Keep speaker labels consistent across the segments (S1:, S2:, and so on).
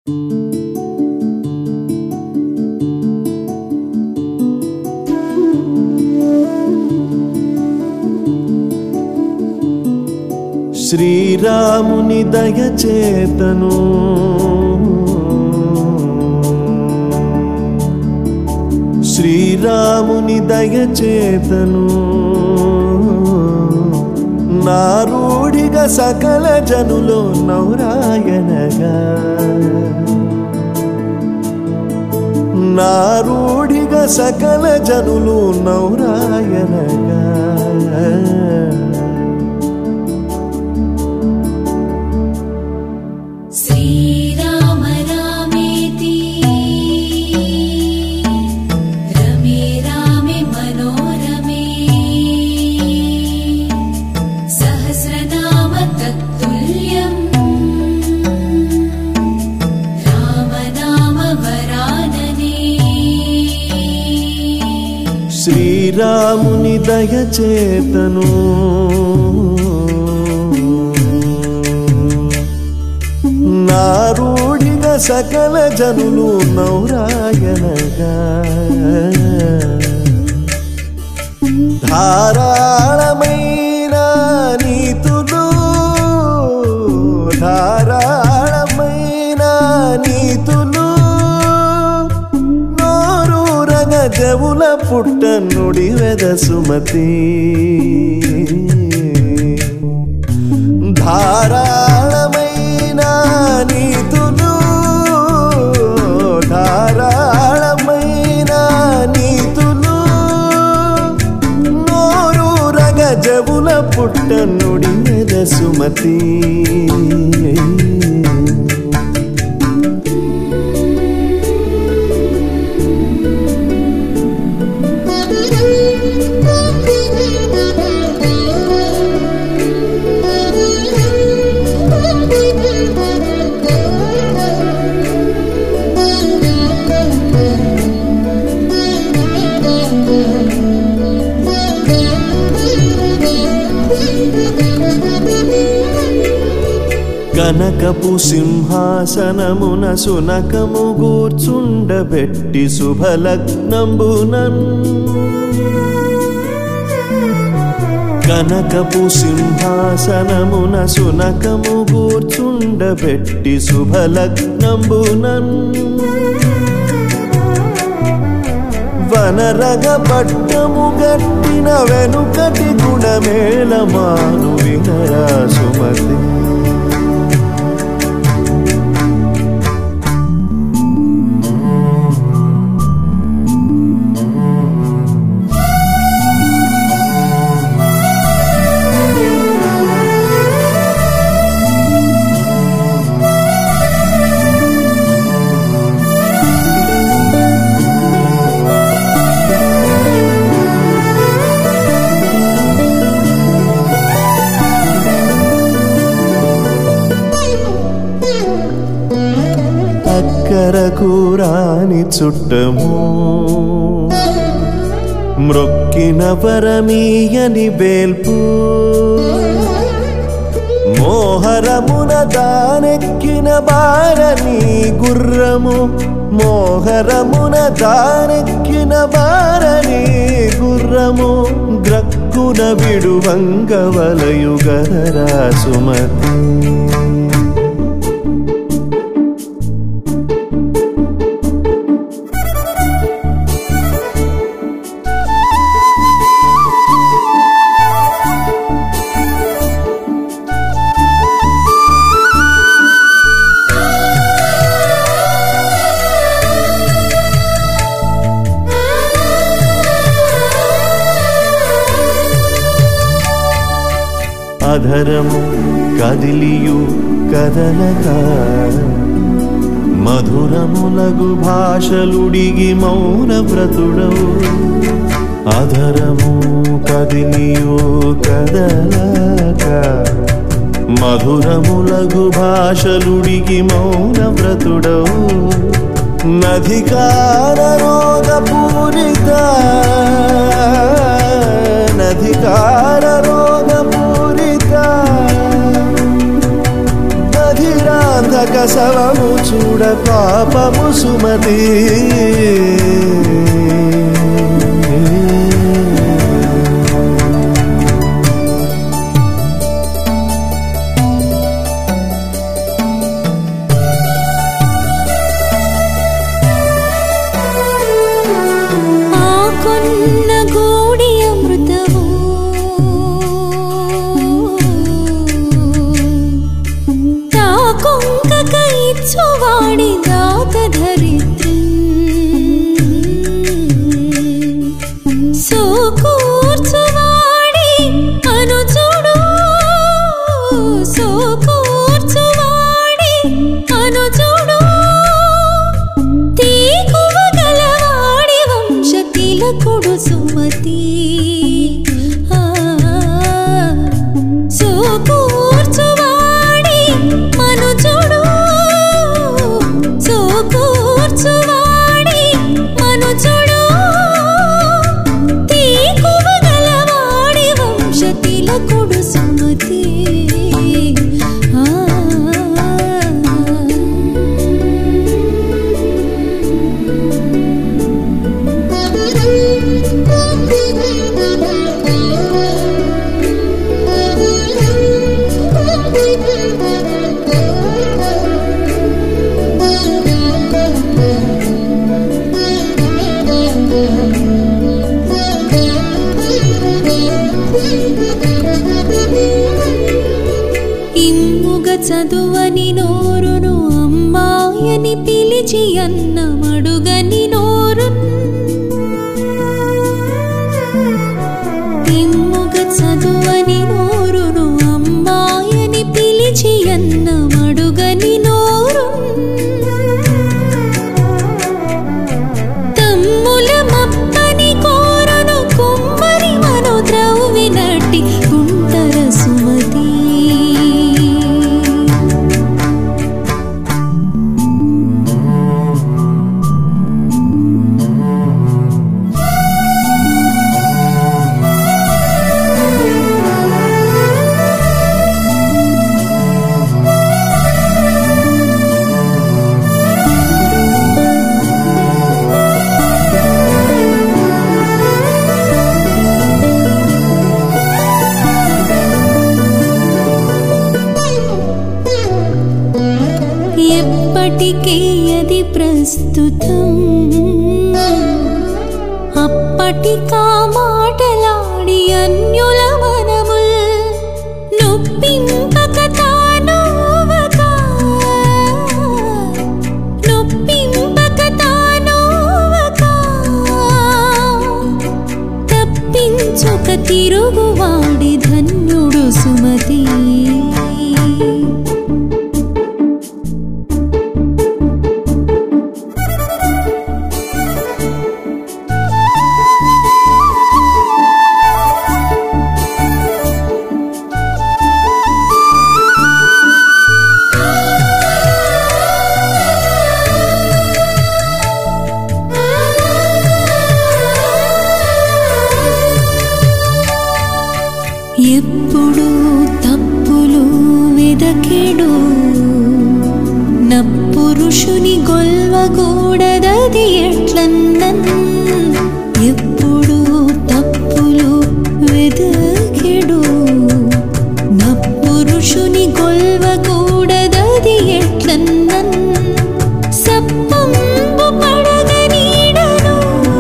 S1: శ్రీరాముని దయచేతను శ్రీరాముని దయచేతను నారూడిగా సకల జనులో నౌరాయనగా నారూడిగా సకల జనులు నౌరాయనగా
S2: श्रीराम रामेति रमे रामे मनोरमे सहस्रनाम तत्तुल्यम् राम नाम वरानने
S1: శ్రీరాముని దయచేతను నారూడిగా సకల జనులు నౌరాయనగా ధారాళమైన నీతులు ధారాళమైన నీతులు నోరూరగ జవుల పుట్ట నుడి వెద సుమతి ధారాళమైన నీతులు ధారాళమైన నీతులు నోరూరగ జవుల పుట్ట నుడి వెద సుమతి కనకపు సింహాసనమున సునకము గూర్చుండబెట్టి శుభలగ్నంబునన్ కనకపు సింహాసనమున సునకము గూర్చుండబెట్టి శుభలగ్నంబునన్ వనరగ పట్టము గట్టిన వెనుకటి గుణమేళమాను వినరా సుమతి అక్కరకు రాని చుట్టము మ్రొక్కిన పరమీయని బేల్పు మోహరమున దానెక్కిన బారని గుర్రము మోహరమున దానెక్కిన బారని గుర్రము గ్రక్కున విడువంగవలయుగరా సుమతి అధరము కదిలియు కదలక మధురములగు భాషలుడిగి మౌన వ్రతుడవు అధరము కదిలియు కదలక మధురములగు భాషలుడిగి మౌన వ్రతుడవు నధికార రోగ పూరిత నధికార రోగ పూరిత అధిరాంధక ప్రసవము చూడ పాపము సుమతి
S2: ఆ కొన్న గూడి అమృతము తా కుంకక ఇచ్చువాడి దాత ధరిత్రి సోకూర్చువాడి అనుచుడు సోకూర్చువాడి అనుచుడు తీకువ గలవాడి వంశ తిలకుడు సుమతి ఆ, సోకూర్చువాడి మనుజుడు సోకూర్చువాడి మనుజుడు తీకువ గలవాడి వంశ తిలకుడు సుమతి ఆ ఇమ్ముగ చదువని నోరును అమ్మాయని పిలిచి అన్నమడుగని నోరు ఇమ్ముగ చదువని నోరును అమ్మాయని పిలిచి అన్నమడుగని నోరు తమ్ముల మప్పని కోరను కుమ్మరి మను ద్రౌవినట్టి గుంటర సుమతి ఎప్పటికీ అది ప్రస్తుతం అప్పటికా మాటలాడి అన్యుల మనముల్ నొప్పింపక తానోవక నొప్పింపక తానోవక తప్పించుక తిరుగువాడి ధన్యుడు సుమతి ఎప్పుడు తప్పులు వెదకెడు నప్పురుషుని గొల్వగూడదది ఎట్లన్నన్ ఎప్పుడు తప్పులు వెదకెడు నప్పురుషుని గొల్వగూడదది ఎట్లన్నన్ సప్పంబు పడగ నీడను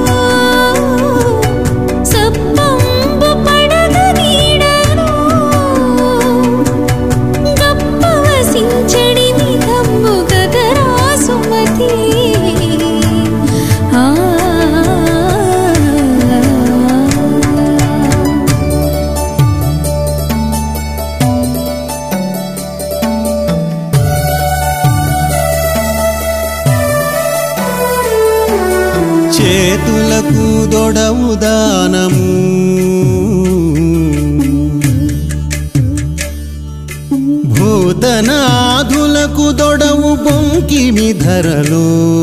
S2: సప్పంబు పడగ నీడను గప్పవసించడి విధంబు గదరా సుమతి ఆ
S1: చేతులకు దొడవు దానము భూతనాథులకు దొడవు బొంకిమి ధరలు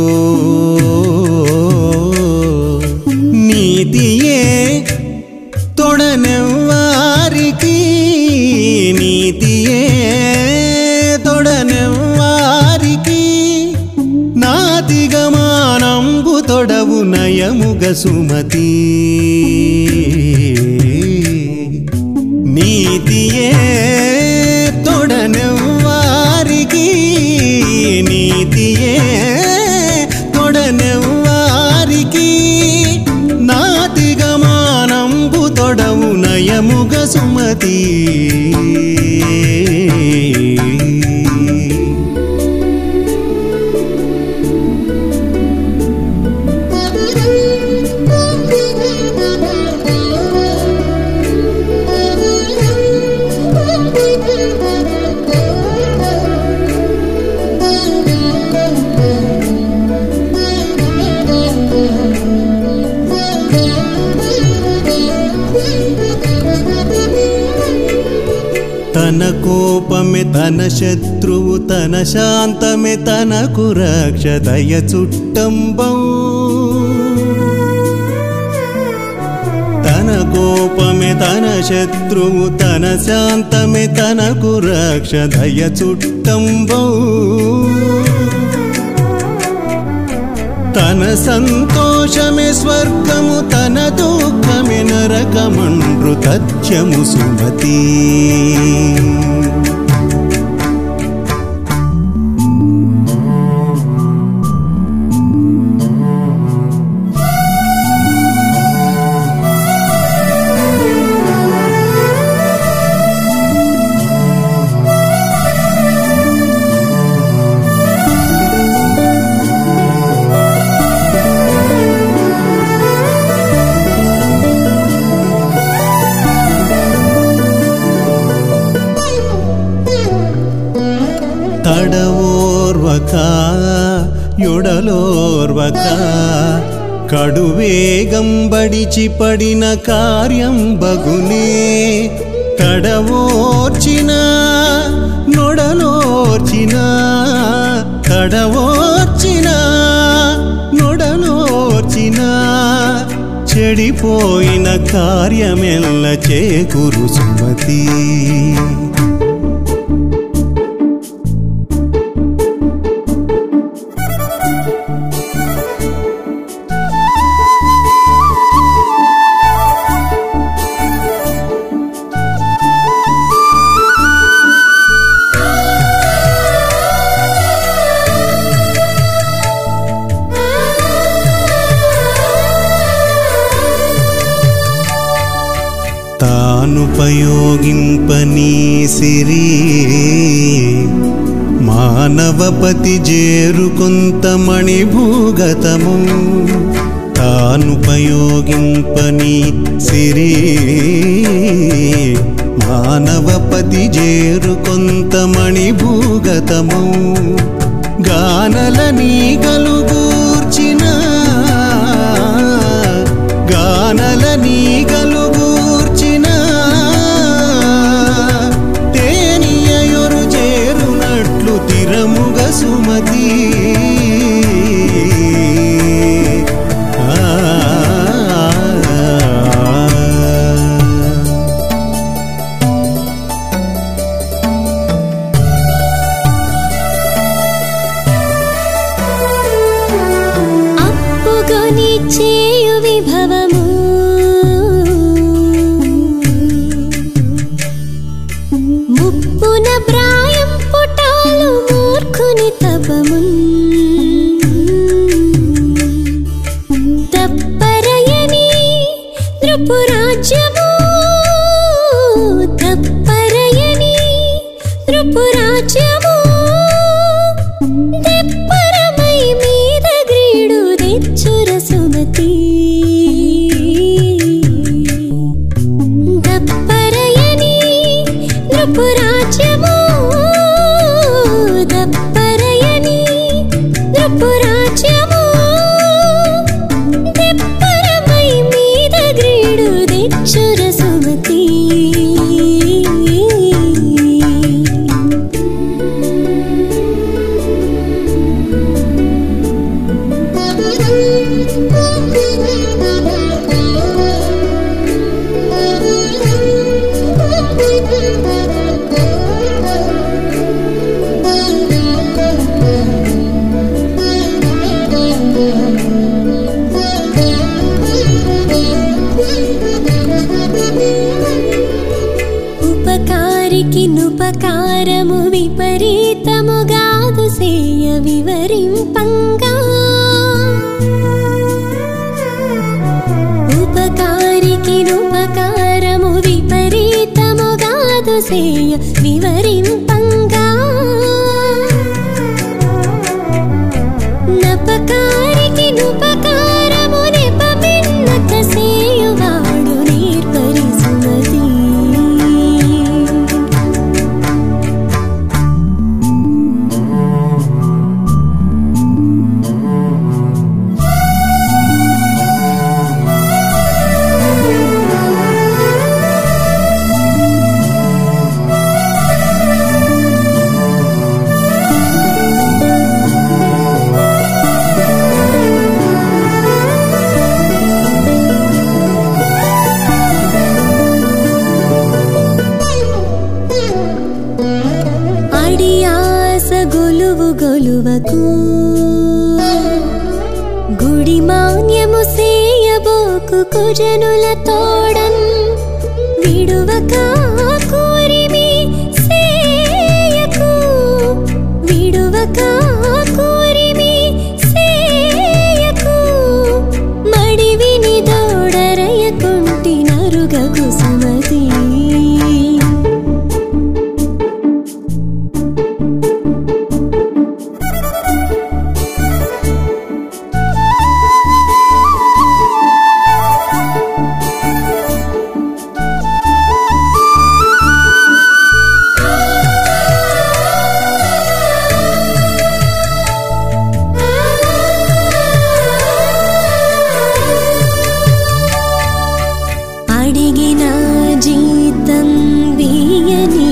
S1: నీతియే తొడనెవ్వారికి నీతియే తొడనెవ్వారికి నాతిగమానంబు తొడవు నయముగ సుమతి నీతియే తొడనెవ్వారికి నీతియే తొడనెవ్వారికి నాతిగమానంబు తొడవు నయముగ సుమతి తన కోపమే తన శత్రువు తన శాంతమే తనకు రక్ష దయ చుట్టంబం తన కోపమే తన శత్రువు తన శాంతమే తనకు రక్ష దయ చుట్టంబం తన సంతోషమే స్వర్గము తన దుఃఖమే నరకమండ్రు తథ్యము సుమతి తడవోర్వక యొడలోర్వక కడువేగం బడిచి పడిన కార్యం బగునే తడవోర్చిన నొడలోర్చిన తడవోర్చిన నొడలోర్చిన చెడిపోయిన కార్యమెల్ల చేకురు సుమతి తానుపయోగింపనీ సిరి మానవపతి జేరుకొంతమణి భూగతము తానుపయోగింపని సిరి మానవపతి జేరుకొంతమణి భూగతము గానల నీ గలుగూర్చిన గానల నీ గలుగూర్చిన తేనియొరు చేరునట్లు తిరముగ సుమతి ఆ
S2: అప్పుకొని చేయు విభవము ముప్పున ప్రాయం పుటాలు మూర్ఖుని తపము తప్పరయని నృపురాజ్యము తప్పరయని నృపురాజ్యము దెప్పరమై మీద గ్రీడు తెచ్చుర సుమతి దప్పరయని నృపురాజ్యము దప్పరయని నృపురాజ్యము దెప్పరమై మీద గ్రీడు తెచ్చుర సుమతి వివరింపంగా ఉపకారికి ఉపకారము విపరీతముగాదు సేయ వివరింపంగా నపకారికి నుపకారము నెపమిన్నక సేయువాడు నేర్పరి సుమతి అడియాస గొలువు గొలువకు గుడి మాన్యము సేయబోకు కుజనుల తోడన్ విడువక కోరిమి సేయకు విడువక కోరిమి సేయకు మడివిని దోడరయకుంటి నరుగకు సుమతి అడిగిన జీతం వీయని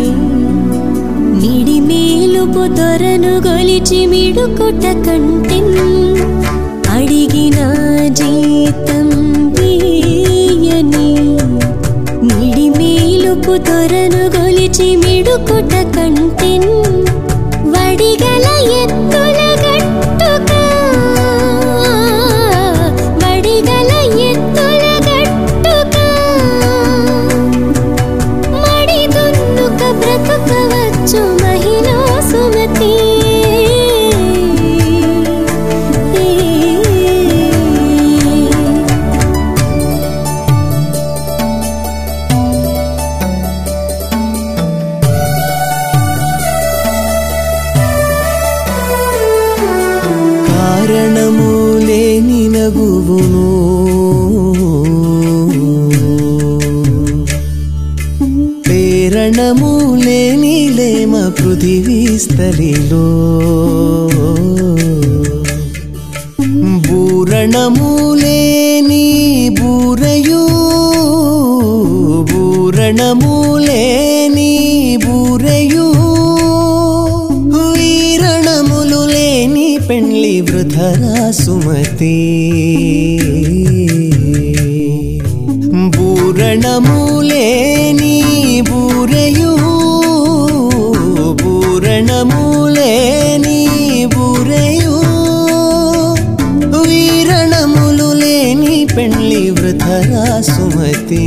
S2: నిడి మేలుపు దొరను గొలిచి మిడుకుట కంటెన్ అడిగిన జీతం వీయని నిడి మేలుపు దొరను గొలిచి మిడుకుట కంటెన్ వడిగల ఎత్తుల గట్టుగా వడిగల ఎత్తుల గట్టుగా మడి దున్నుక బ్రతుకవచ్చు మహిళా సుమతి
S1: కారణము లేని నగువును ప్రేరణము లేని లేమ పృథివీ స్థలిలో బూరణము లేని బూరయు బూరణము లేని బూరయు వీరణములు లేని పెండ్లి వృధరా సుమతి బూరణము లేని బూరయు బూరణము లేని బూరయు వీరణములు లేని పెండ్లి వృధరా సుమతి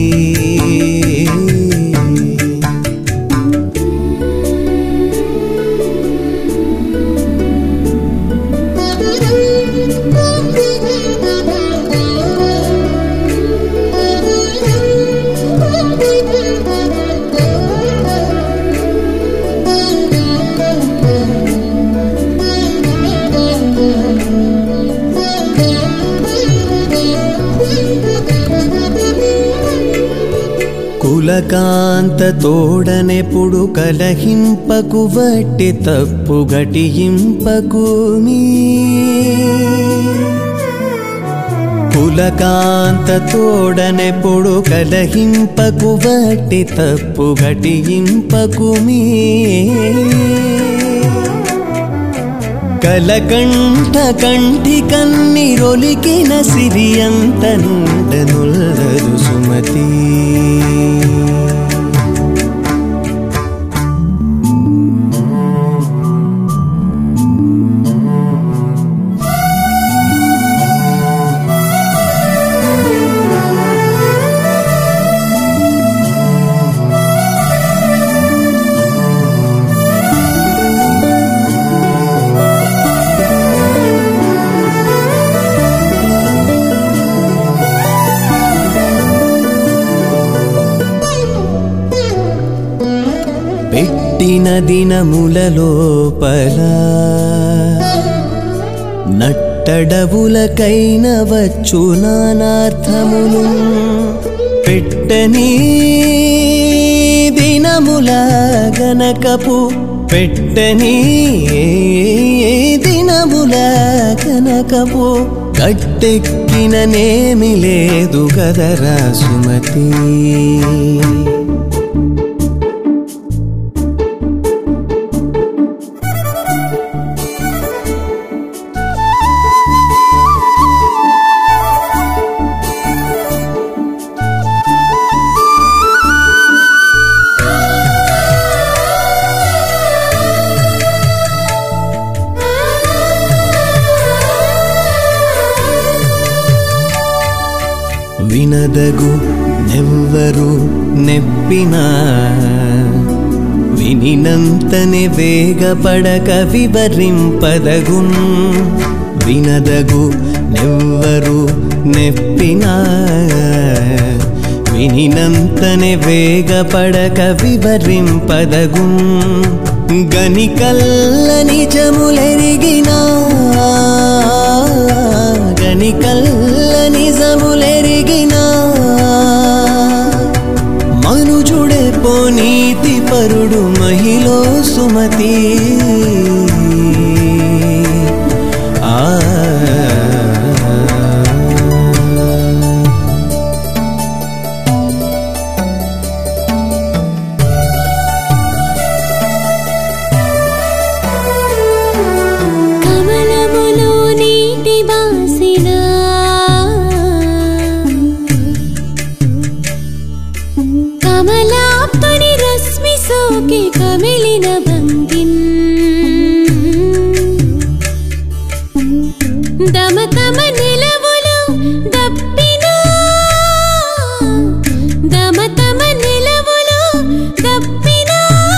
S1: కులకాంత తోడనెప్పుడు కలహింపకు వట్టి తప్పు గటింపకు మీ కులకాంత తోడనెప్పుడు కలహింపకు వట్టి తప్పు గటింపకు మీ కలకంఠ కంఠి కన్నిరొలికిన సిరి అంత నుండనుల్లదు సుమతి గడిచిన దినముల లోపల నట్టడవులకైన వచ్చు నానార్థములు పెట్టని దినముల గనకపు పెట్టని దినముల కనకపు గట్టెక్కిన నేమి లేదు గదరా సుమతి వినదగు నెవ్వరు నెప్పినా వినినంతనే వేగపడక వివరింపదగున్ వినదగు నెవ్వరు నెప్పినా వినినంతనే వేగపడక వివరింపదగున్ గనికల్ల నిజములెరిగినా గనికల్ల నిజములెరిగినా మనుజుడే పోనీతి పరుడు మహిళో సుమతి ఆ
S2: కమలములో నీటి బాసిన కమలాపని రశ్మి సోకి కమిలిన భంగిన్ దమతమ నిలవులు దప్పిన దమతమ నిలవులు దప్పిన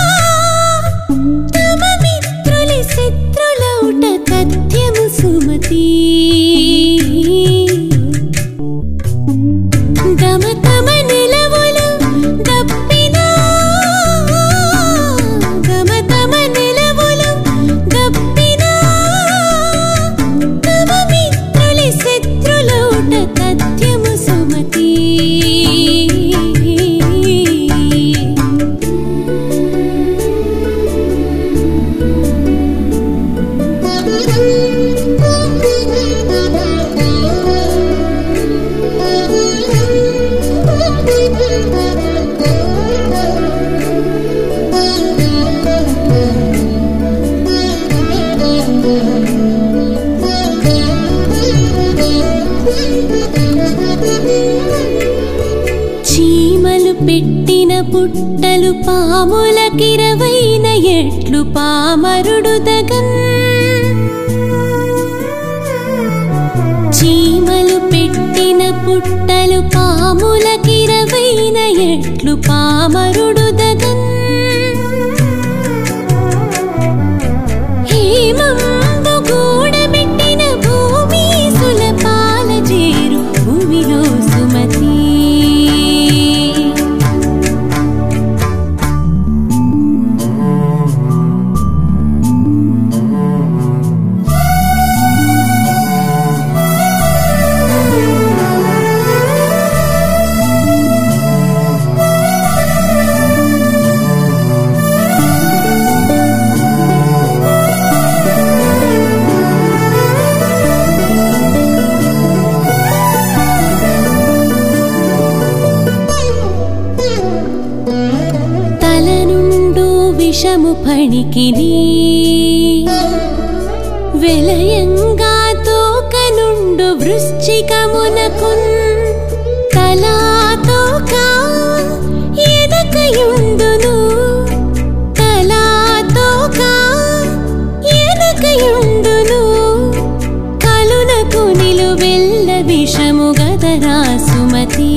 S2: తమ మిత్రులి శత్రులౌట తథ్యము సుమతి దమ తమ నిలవులు దప్పిన దమ తమ నిలవులు దప్పిన తమ మిత్రులి శత్రులౌట తథ్యము సుమతి చీమలు పెట్టిన పుట్టలు పాములకిరవైన ఎట్లు పామరుడు దగన్ చీమలు పెట్టిన పుట్టలు పాములకిరవైన ఎట్లు పామరుడు దగన్ హేమంబు గూడబెట్టిన భూమి సులపాల చేరు భూమిలో సుమతి తల నుండు విషము పణికిని వెలయంగా తోక నుండు వృశ్చికమునకున్ తలా తోక ఎదకయుండును తలా తోక ఎదకయుండును కలునకు నిలువెల్ల విషము గదరా సుమతి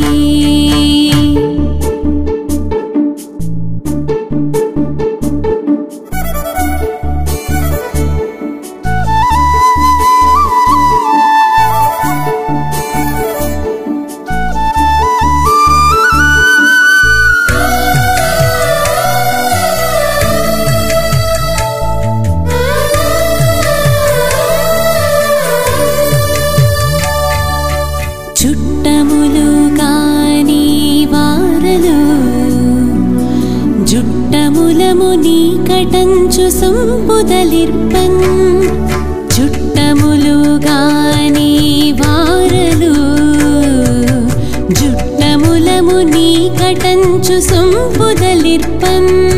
S2: వాలుగాని వారలు జుట్టములము నీ కటంచు సొంపుదలిర్పన్